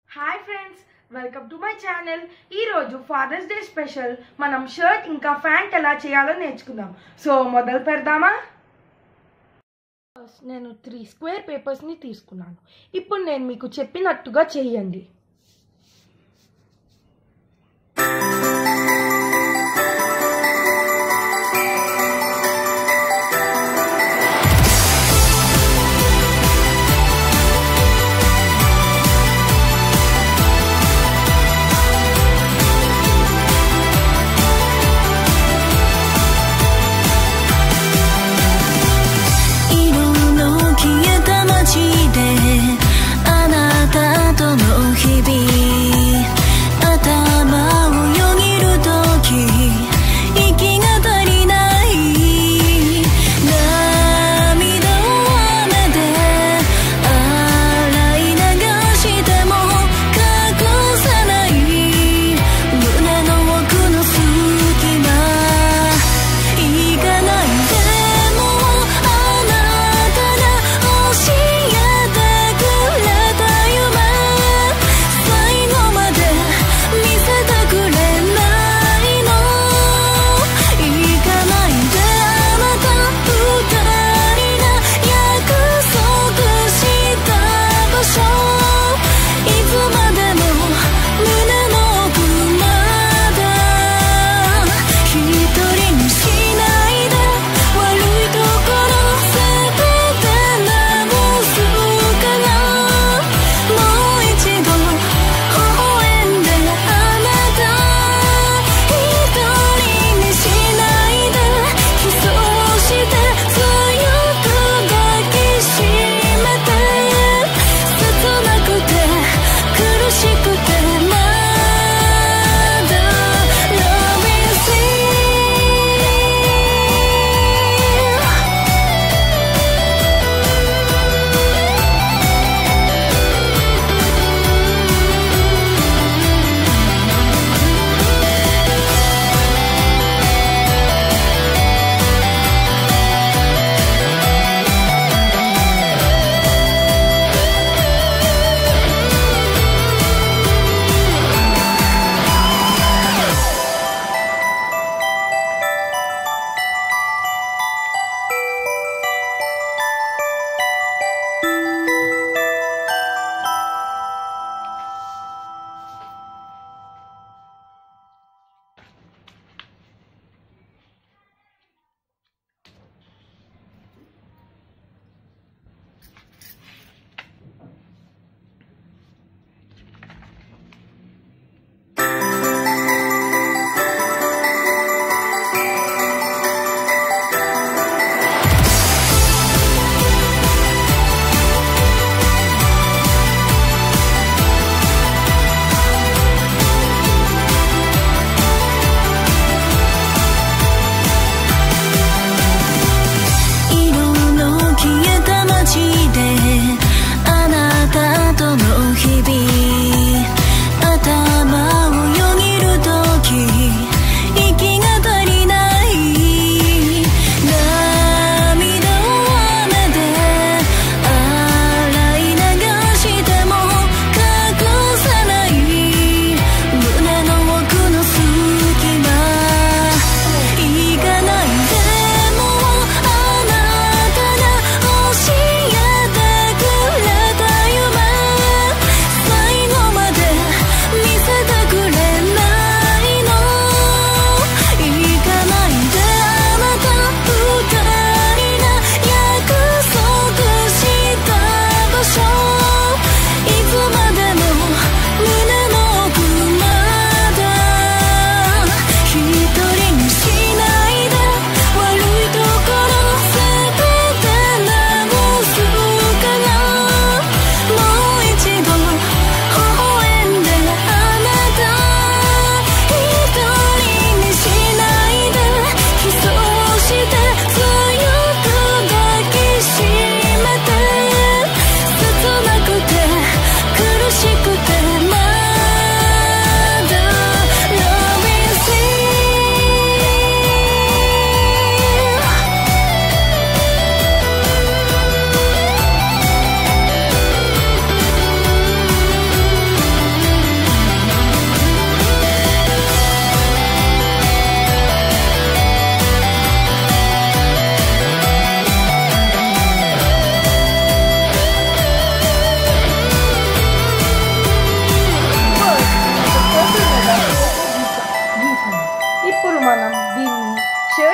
hi friends welcome to my channel ఈ రోజు father's day special మనం షర్ట్ ఇంకా ప్యాంట్ ఎలా చేయాలో నేర్చుకుందాం సో మొదలు పెడదామా First నేను త్రీ స్క్వేర్ పేపర్స్ని తీసుకున్నాను ఇప్పుడు నేను మీకు చెప్పినట్టుగా చేయండి 「色の消えた街であなたとの日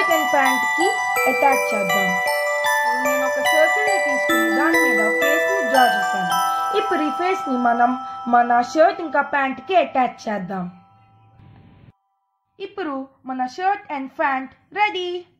షర్ట్ అండ్ ప్యాంట్ కి అటాచ్ చేద్దాం నేను ఒక సర్కిల్ ని తీసుకుని దాని మీద ఫేస్ ని డ్రా చేశాను ఇప్పుడు ఈ ఫేస్ ని మనం మన షర్ట్ ఇంకా ప్యాంట్ కి అటాచ్ చేద్దాం ఇప్పుడు మన షర్ట్ అండ్ ప్యాంట్ రెడీ